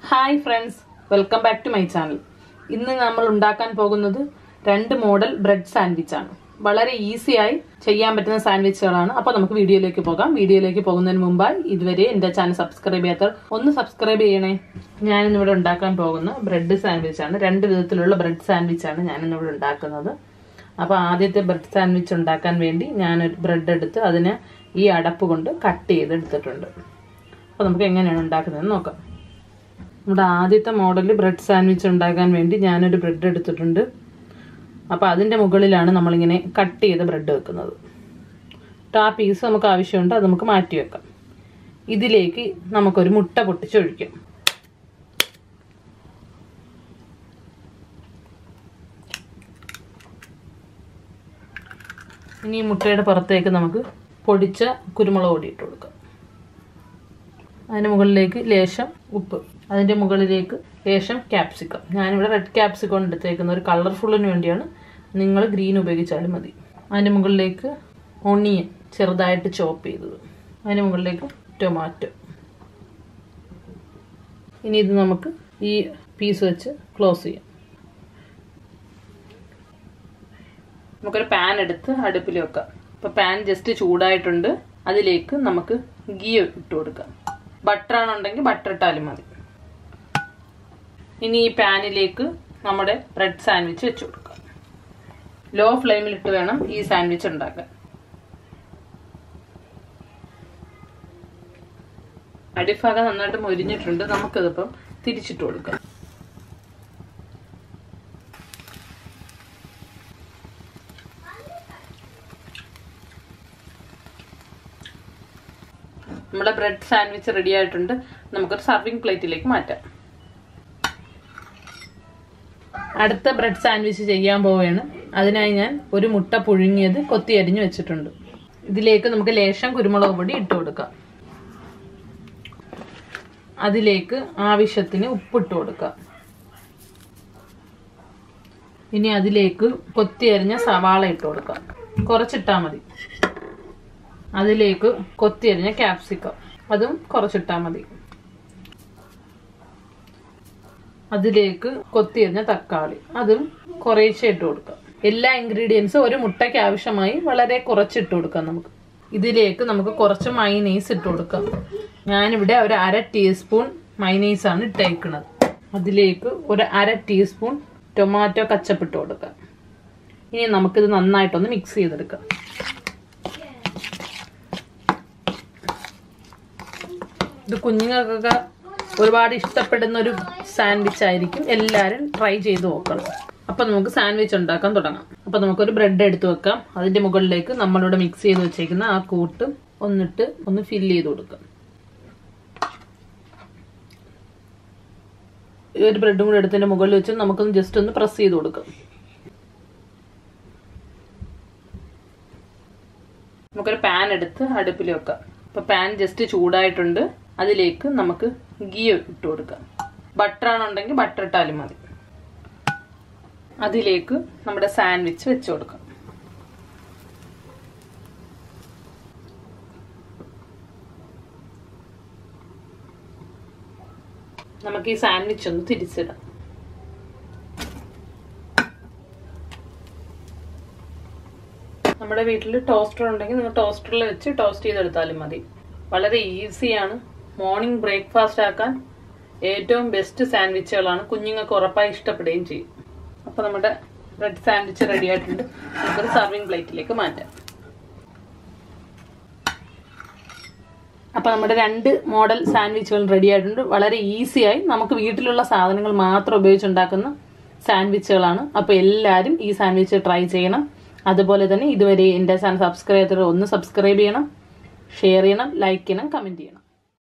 hi friends welcome back to my channel ഇന്ന് നമ്മൾ ഉണ്ടാക്കാൻ പോകുന്നത് രണ്ട് മോഡൽ ബ്രെഡ് സാൻഡ്വിച്ച് ആണ് വളരെ ഈസി ആയി ചെയ്യാൻ പറ്റുന്ന സാൻഡ്വിച്ചുകളാണ് അപ്പോൾ നമുക്ക് വീഡിയോയിലേക്ക് പോകാം വീഡിയോയിലേക്ക് പോകുന്നതിന് മുമ്പായി ഇതുവരെ എന്റെ ചാനൽ സബ്സ്ക്രൈബ് ചെയ്യാത്തവർ ഒന്ന് സബ്സ്ക്രൈബ് ചെയ്യണേ ഞാൻ ഇന്നിവിടെ ഉണ്ടാക്കാൻ പോകുന്ന ബ്രെഡ് സാൻഡ്വിച്ച് ആണ് രണ്ട് വിധത്തിലുള്ള ബ്രെഡ് സാൻഡ്വിച്ച് ആണ് ഞാൻ ഇന്നിവിടെ ഉണ്ടാക്കുന്നത് അപ്പോൾ ആദ്യത്തെ ബ്രെഡ് സാൻഡ്വിച്ച് ഉണ്ടാക്കാൻ വേണ്ടി ഞാനൊരു ബ്രെഡ് എടുത്ത് അതിനെ ഈ അടപ്പ് കൊണ്ട് കട്ട് ചെയ്തെടുത്തിട്ടുണ്ട് അപ്പോൾ നമുക്ക് എങ്ങനെയാണ് ഉണ്ടാക്കുന്നതെന്ന് നോക്കാം നമ്മുടെ ആദ്യത്തെ മോഡൽ ബ്രെഡ് സാൻഡ്വിച്ച് ഉണ്ടാക്കാൻ വേണ്ടി ഞാനൊരു ബ്രെഡ് എടുത്തിട്ടുണ്ട് അപ്പോൾ അതിൻ്റെ മുകളിലാണ് നമ്മളിങ്ങനെ കട്ട് ചെയ്ത ബ്രെഡ് വെക്കുന്നത് എന്നിട്ട് ആ പീസ് നമുക്ക് ആവശ്യമുണ്ട് അത് നമുക്ക് മാറ്റി വെക്കാം ഇതിലേക്ക് നമുക്കൊരു മുട്ട പൊട്ടിച്ചൊഴിക്കാം ഇനി ഈ മുട്ടയുടെ പുറത്തേക്ക് നമുക്ക് പൊടിച്ച കുരുമുളക് പൊടി ഇട്ട് കൊടുക്കാം അതിന് മുകളിലേക്ക് ലേശം ഉപ്പ് അതിൻ്റെ മുകളിലേക്ക് ലേശം ക്യാപ്സിക്കം ഞാനിവിടെ റെഡ് ക്യാപ്സിക്കം എടുത്തേക്കുന്ന ഒരു കളർഫുള്ളിന് വേണ്ടിയാണ് നിങ്ങൾ ഗ്രീൻ ഉപയോഗിച്ചാലും മതി അതിൻ്റെ മുകളിലേക്ക് ഒണിയൻ ചെറുതായിട്ട് ചോപ്പ് ചെയ്തത് അതിന് മുകളിലേക്ക് ടൊമാറ്റോ ഇനി ഇത് നമുക്ക് ഈ പീസ് വെച്ച് ക്ലോസ് ചെയ്യാം നമുക്കൊരു പാൻ എടുത്ത് അടുപ്പിൽ വെക്കാം അപ്പോൾ പാൻ ജസ്റ്റ് ചൂടായിട്ടുണ്ട് അതിലേക്ക് നമുക്ക് ഗീ ഇട്ട് കൊടുക്കാം ബട്ടർ ആണുണ്ടെങ്കിൽ ബട്ടർ ഇട്ടാലും മതി ഇനി ഈ പാനിലേക്ക് നമ്മുടെ ബ്രെഡ് സാൻഡ്വിച്ച് വെച്ച് കൊടുക്കാം ലോ ഫ്ലെയിമിൽ ഇട്ട് വേണം ഈ സാൻഡ്വിച്ച് ഉണ്ടാക്കാൻ അടിഭാഗം നന്നായിട്ട് മൊരിഞ്ഞിട്ടുണ്ട് നമുക്കിതിപ്പം തിരിച്ചിട്ട് കൊടുക്കാം നമ്മുടെ ബ്രെഡ് സാൻഡ്വിച്ച് റെഡി ആയിട്ടുണ്ട് നമുക്കൊരു സർവിങ് പ്ലേറ്റിലേക്ക് മാറ്റാം അടുത്ത ബ്രെഡ് സാൻഡ്വിച്ച് ചെയ്യാൻ പോവുകയാണ് അതിനായി ഞാൻ ഒരു മുട്ട പുഴുങ്ങിയത് കൊത്തി അരിഞ്ഞു വെച്ചിട്ടുണ്ട് ഇതിലേക്ക് നമുക്ക് ലേശം കുരുമുളക് പൊടി ഇട്ട് കൊടുക്കാം അതിലേക്ക് ആവശ്യത്തിന് ഉപ്പിട്ട് കൊടുക്കാം ഇനി അതിലേക്ക് കൊത്തി അരിഞ്ഞ സവാള ഇട്ട് കൊടുക്കാം കുറച്ചിട്ടാൽ മതി അതിലേക്ക് കൊത്തിയരിഞ്ഞ ക്യാപ്സിക്കം അതും കുറച്ചിട്ടാൽ മതി അതിലേക്ക് കൊത്തിയരിഞ്ഞ തക്കാളി അതും കുറേശ്ശെ ഇട്ട് കൊടുക്കാം എല്ലാ ഇൻഗ്രീഡിയൻസും ഒരു മുട്ടയ്ക്ക് ആവശ്യമായി വളരെ കുറച്ചിട്ട് കൊടുക്കാം നമുക്ക് ഇതിലേക്ക് നമുക്ക് കുറച്ച് മൈനീസ് ഇട്ട് കൊടുക്കാം ഞാനിവിടെ ഒരു അര ടീസ്പൂൺ മൈനീസ് ആണ് ഇട്ടേക്കുന്നത് അതിലേക്ക് ഒരു അര ടീസ്പൂൺ ടൊമാറ്റോ കച്ചപ്പിട്ട് കൊടുക്കാം ഇനി നമുക്കിത് നന്നായിട്ടൊന്ന് മിക്സ് ചെയ്തെടുക്കാം ഇത് കുഞ്ഞുങ്ങൾക്കൊക്കെ ഒരുപാട് ഇഷ്ടപ്പെടുന്ന ഒരു സാൻഡ്വിച്ച് ആയിരിക്കും എല്ലാവരും ട്രൈ ചെയ്ത് നോക്കണം അപ്പൊ നമുക്ക് സാൻഡ്വിച്ച് ഉണ്ടാക്കാൻ തുടങ്ങാം അപ്പൊ നമുക്കൊരു ബ്രെഡ് എടുത്ത് വെക്കാം അതിന്റെ മുകളിലേക്ക് നമ്മളിവിടെ മിക്സ് ചെയ്ത് വെച്ചേക്കുന്ന ആ കൂട്ട് ഒന്നിട്ട് ഒന്ന് ഫില്ല് ചെയ്ത് കൊടുക്കാം ഈ ഒരു ബ്രെഡും കൂടെ എടുത്തതിന്റെ മുകളിൽ വെച്ച് നമുക്കൊന്ന് ജസ്റ്റ് ഒന്ന് പ്രസ് ചെയ്ത് കൊടുക്കാം നമുക്കൊരു പാൻ എടുത്ത് അടുപ്പിൽ വെക്കാം ഇപ്പൊ പാൻ ജസ്റ്റ് ചൂടായിട്ടുണ്ട് അതിലേക്ക് നമുക്ക് ഗീ ഇട്ട് കൊടുക്കാം ബട്ടർ ആണുണ്ടെങ്കിൽ ബട്ടർ ഇട്ടാലും മതി അതിലേക്ക് നമ്മുടെ സാൻഡ്വിച്ച് വെച്ച് കൊടുക്കാം നമുക്ക് ഈ സാൻഡ്വിച്ച് ഒന്ന് തിരിച്ചിടാം നമ്മുടെ വീട്ടിൽ ടോസ്റ്റർ ഉണ്ടെങ്കിൽ നിങ്ങൾ ടോസ്റ്ററിൽ വെച്ച് ടോസ്റ്റ് ചെയ്തെടുത്താലും മതി വളരെ ഈസിയാണ് മോർണിംഗ് ബ്രേക്ക്ഫാസ്റ്റ് ആക്കാൻ ഏറ്റവും ബെസ്റ്റ് സാൻഡ്വിച്ചുകളാണ് കുഞ്ഞുങ്ങൾക്ക് ഉറപ്പായി ഇഷ്ടപ്പെടുകയും ചെയ്യും അപ്പോൾ നമ്മുടെ ബ്രെഡ് സാൻഡ്വിച്ച് റെഡി ആയിട്ടുണ്ട് നമുക്കൊരു സർവിങ് പ്ലേറ്റിലേക്ക് മാറ്റാം അപ്പോൾ നമ്മുടെ രണ്ട് മോഡൽ സാൻഡ്വിച്ചുകൾ റെഡി ആയിട്ടുണ്ട് വളരെ ഈസിയായി നമുക്ക് വീട്ടിലുള്ള സാധനങ്ങൾ മാത്രം ഉപയോഗിച്ചുണ്ടാക്കുന്ന സാൻഡ്വിച്ചുകളാണ് അപ്പോൾ എല്ലാവരും ഈ സാൻഡ്വിച്ച് ട്രൈ ചെയ്യണം അതുപോലെ തന്നെ ഇതുവരെ എൻ്റെ ചാനൽ സബ്സ്ക്രൈബ് ചെയ്തവർ ഒന്ന് സബ്സ്ക്രൈബ് ചെയ്യണം ഷെയർ ചെയ്യണം ലൈക്ക് ചെയ്യണം കമൻറ്റ് ചെയ്യണം